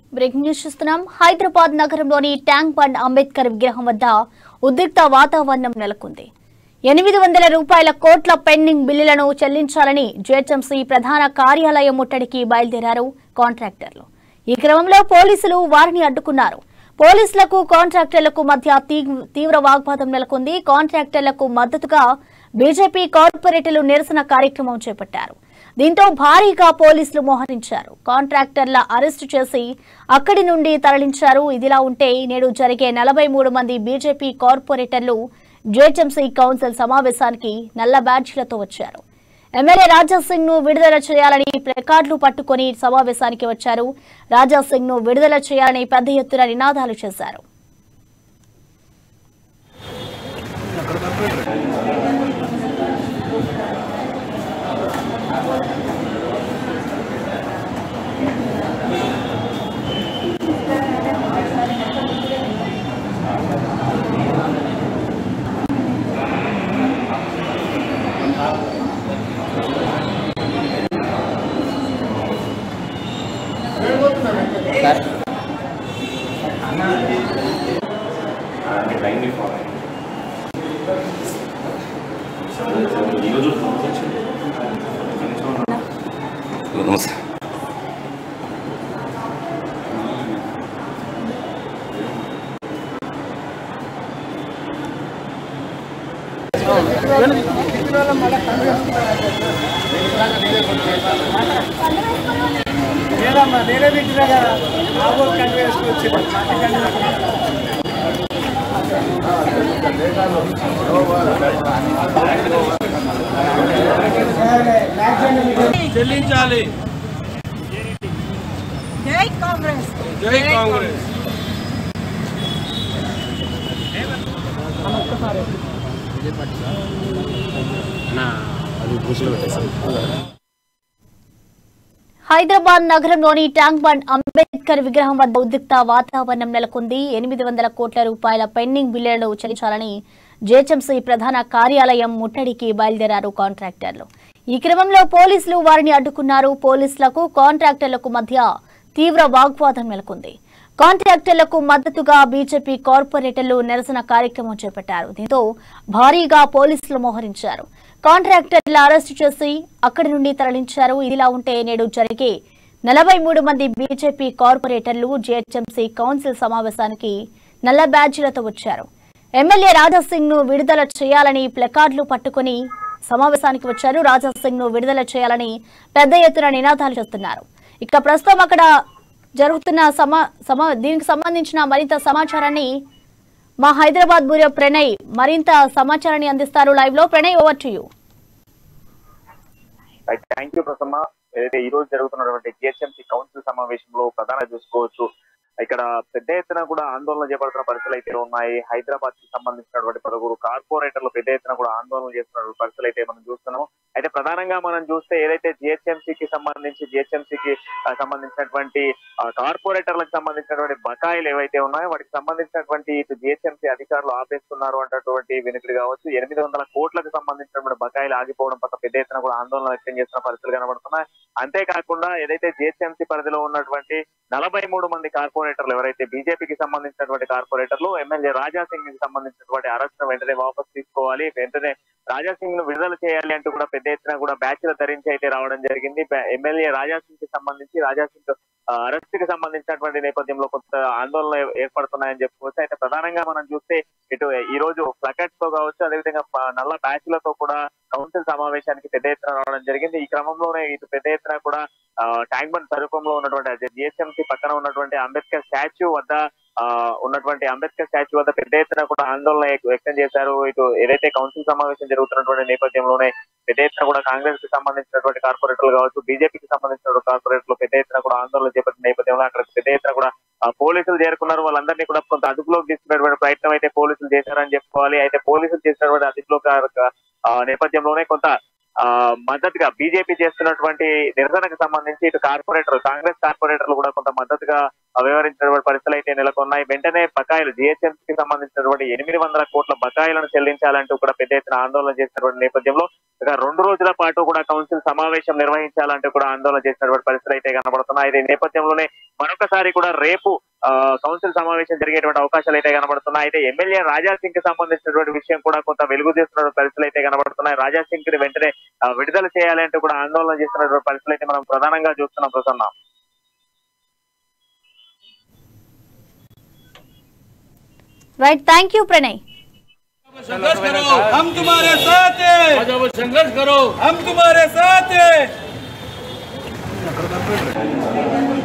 breaking news చూస్తున్నాం హైదరాబాద్ నగరంలోని tank bund Ambedkar విగ్రహం వద్ద ఉద్రిక్త వాతావరణం నెలకొంది ఎనిమిది వందల రూపాయల కోట్ల పెండింగ్ బిల్లులను చెల్లించాలని జేహెచ్ఎంసీ ప్రధాన కార్యాలయం ముట్టడికి బయలుదేరారు కాంట్రాక్టర్లు ఈ క్రమంలో పోలీసులు వారిని అడ్డుకున్నారు పోలీసులకు కాంట్రాక్టర్లకు మధ్య తీ- తీవ్ర వాగ్వాదం నెలకొంది కాంట్రాక్టర్లకు మద్దతుగా బీజేపీ కార్పొరేటర్లు నిరసన కార్యక్రమం చేపట్టారు దీంతో భారీగా పోలీసులు మోహరించారు కాంట్రాక్టర్ల అరెస్టు చేసి అక్కడి నుండి తరలించారు ఇదిలా ఉంటే నేడు జరిగే నలభై మూడు మంది బీజేపీ కార్పొరేటర్లు జేహెచ్ఎంసీ కౌన్సిల్ సమావేశానికి నల్ల బ్యాడ్జీలతో వచ్చారు ఎమ్మెల్యే రాజా సింగ్ ను విడుదల చేయాలని ప్లకార్డులు పట్టుకొని సమావేశానికి వచ్చారు రాజా సింగ్ ను విడుదల చేయాలని పెద్ద ఎత్తున నినాదాలు చేశారు లైన్ ఫాలో ఈరోజు నమస్తే లేదమ్మా నేనే తింటున్నా కదా నా ఊరు కన్వే వేసుకొచ్చింది చెల్లించాలి జై కాంగ్రెస్ జై కాంగ్రెస్ హైదరాబాద్ నగరంలోని ట్యాంక్ బండ్ అంబేద్కర్ విగ్రహం వద్ద ఉద్రిక్త వాతావరణం నెలకొంది ఎనిమిది వందల కోట్ల రూపాయల పెండింగ్ బిల్లులను చెల్లించాలని జేహెచ్ఎంసీ ప్రధాన కార్యాలయం ముట్టడికి బయలుదేరారు కాంట్రాక్టర్లు ఈ క్రమంలో పోలీసులు వారిని అడ్డుకున్నారు పోలీసులకు కాంట్రాక్టర్లకు మధ్య తీవ్ర వాగ్వాదం నెలకొంది కాంట్రాక్టర్లకు మద్దతుగా బీజేపీ కార్పొరేటర్లు నిరసన కార్యక్రమం చేపట్టారు దీంతో భారీగా పోలీసులు మోహరించారు కాంట్రాక్టర్ల అరెస్టు చేసి అక్కడి నుండి తరలించారు ఇదిలా ఉంటే నేడు జరిగే నలభై మూడు మంది బీజేపీ కార్పొరేటర్లు జీహెచ్ఎంసీ కౌన్సిల్ సమావేశానికి నల్ల బ్యాడ్జీలతో వచ్చారు ఎమ్మెల్యే రాజాసింగ్ ను విడుదల చేయాలని ప్లకార్డులు పట్టుకుని సమావేశానికి వచ్చారు రాజాసింగ్ ను విడుదల చేయాలని పెద్ద ఎత్తున నినాదాలు చేస్తున్నారు ఇక ప్రస్తుతం అక్కడ జరుగుతున్న సమా సమా దీనికి సంబంధించిన మరింత సమాచారాన్ని మా హైదరాబాద్ బ్యూరో ప్రణయ్ మరింత సమాచారాన్ని అందిస్తారు లైవ్ లో Pranay over to you thank you Prasanna ఏదైతే ఈ రోజు జరుగుతున్నటువంటి జిహెచ్ఎంసీ కౌన్సిల్ సమావేశంలో ప్రధాన చూసుకోవచ్చు ఇక్కడ పెద్ద ఎత్తున కూడా ఆందోళన చేపడుతున్న పరిస్థితులు అయితే ఉన్నాయి హైదరాబాద్ కి సంబంధించినటువంటి పలువురు కార్పొరేటర్లు పెద్ద ఎత్తున కూడా ఆందోళన చేస్తున్నటువంటి పరిస్థితులు అయితే మనం చూస్తున్నాం అయితే ప్రధానంగా మనం చూస్తే ఏదైతే జిహెచ్ఎంసీ కి సంబంధించి జిహెచ్ఎంసీ కి ఆ, సంబంధించినటువంటి ఆ, కార్పొరేటర్లకు సంబంధించినటువంటి బకాయిలు ఏవైతే ఉన్నాయో వాటికి సంబంధించినటువంటి ఇటు జిహెచ్ఎంసీ అధికారులు ఆపేస్తున్నారు అన్నటువంటి వినికిడి కావచ్చు ఎనిమిది వందల కోట్లకు సంబంధించినటువంటి బకాయిలు ఆగిపోవడం పట్ల పెద్ద ఎత్తున కూడా ఆందోళన వ్యక్తం చేస్తున్న పరిస్థితులు కనబడుతున్నాయి అంతేకాకుండా ఏదైతే జిహెచ్ఎంసీ పరిధిలో ఉన్నటువంటి నలభై మూడు మంది కార్పొరేటర్లు ఎవరైతే బీజేపీకి సంబంధించినటువంటి కార్పొరేటర్లు ఎమ్మెల్యే రాజా సింగ్ కి సంబంధించినటువంటి అరెస్ట్ వెంటనే వాపస్ తీసుకోవాలి వెంటనే రాజా సింగ్ ను విడుదల చేయాలి అంటూ కూడా పెద్ద ఎత్తున కూడా బ్యాచ్లు ధరించి అయితే రావడం జరిగింది బా- ఎమ్మెల్యే రాజా సింగ్ కి సంబంధించి రాజా సింగ్ అరెస్ట్ కి సంబంధించినటువంటి నేపథ్యంలో కొంత ఆందోళన ఏ- ఏర్పడుతున్నాయని చెప్పుకోవచ్చు అయితే ప్రధానంగా మనం చూస్తే ఇటు ఈ రోజు ప్లకెట్స్ తో కావచ్చు అదేవిధంగా ప- నల్ల బ్యాచ్లతో కూడా కౌన్సిల్ సమావేశానికి పెద్ద ఎత్తున రావడం జరిగింది ఈ క్రమంలోనే ఇటు పెద్ద ఎత్తున కూడా ఆ, ట్యాంక్ బండ్ స్వరూపంలో ఉన్నటువంటి జిఎస్ఎంసీ పక్కన ఉన్నటువంటి అంబేద్కర్ స్టాచ్యూ వద్ద ఆ, ఉన్నటువంటి అంబేద్కర్ స్టాచ్యూ వద్ద పెద్ద ఎత్తున కూడా ఆందోళన వ్యక్- వ్యక్తం చేశారు ఇటు ఏదైతే కౌన్సిల్ సమావేశం జరుగుతున్నటువంటి నేపథ్యంలోనే పెద్ద ఎత్తున కూడా కాంగ్రెస్ కి సంబంధించినటువంటి కార్పొరేటర్లు కావచ్చు బీజేపీకి సంబంధించినటువంటి కార్పొరేటర్లు పెద్ద ఎత్తున కూడా ఆందోళన చేపట్టిన నేపథ్యంలో అక్కడ పెద్ద ఎత్తున కూడా ఆ, పోలీసులు చేరుకున్నారు వాళ్ళందరినీ కూడా కొంత అదుపులోకి తీసుకునేటువంటి ప్రయత్నం అయితే పోలీసులు చేశారని చెప్పుకోవాలి అయితే పోలీసులు చేసినటువంటి అదుపులోకి ఆ, నేపథ్యంలోనే కొంత ఆ మద్దతుగా బీజేపీ చేస్తున్నటువంటి నిరసనకు సంబంధించి ఇటు కార్పొరేటర్ కాంగ్రెస్ కార్పొరేటర్లు కూడా కొంత మద్దతుగా వివరించినటువంటి పరిస్థితులు అయితే నెలకొన్నాయి వెంటనే బకాయిలు జిహెచ్ఎంసీ కి సంబంధించినటువంటి ఎనిమిది వందల కోట్ల బకాయిలను చెల్లించాలంటూ కూడా పెద్ద ఎత్తున ఆందోళన చేసినటువంటి నేపథ్యంలో ఇక రెండు రోజుల పాటు కూడా కౌన్సిల్ సమావేశం నిర్వహించాలంటూ కూడా ఆందోళన చేసినటువంటి పరిస్థితులు అయితే కనబడుతున్నాయి ఈ నేపథ్యంలోనే మరొకసారి కూడా రేపు ఆ, కౌన్సిల్ సమావేశం జరిగేటువంటి అవకాశాలు అయితే కనబడుతున్నాయి అయితే ఎమ్మెల్యే రాజా సింగ్ కి సంబంధించినటువంటి విషయం కూడా కొంత వెలుగు తీస్తున్న పరిస్థితులు అయితే కనబడుతున్నాయి రాజా సింగ్ ని వెంటనే ఆ, విడుదల చేయాలంటూ కూడా ఆందోళన చేస్తున్నటువంటి పరిస్థితులు అయితే మనం ప్రధానంగా చూస్తున్నాం Prasanna right thank you Pranay संघर्ष करो हम तुम्हारे साथ हैं जब संघर्ष करो हम तुम्हारे साथ हैं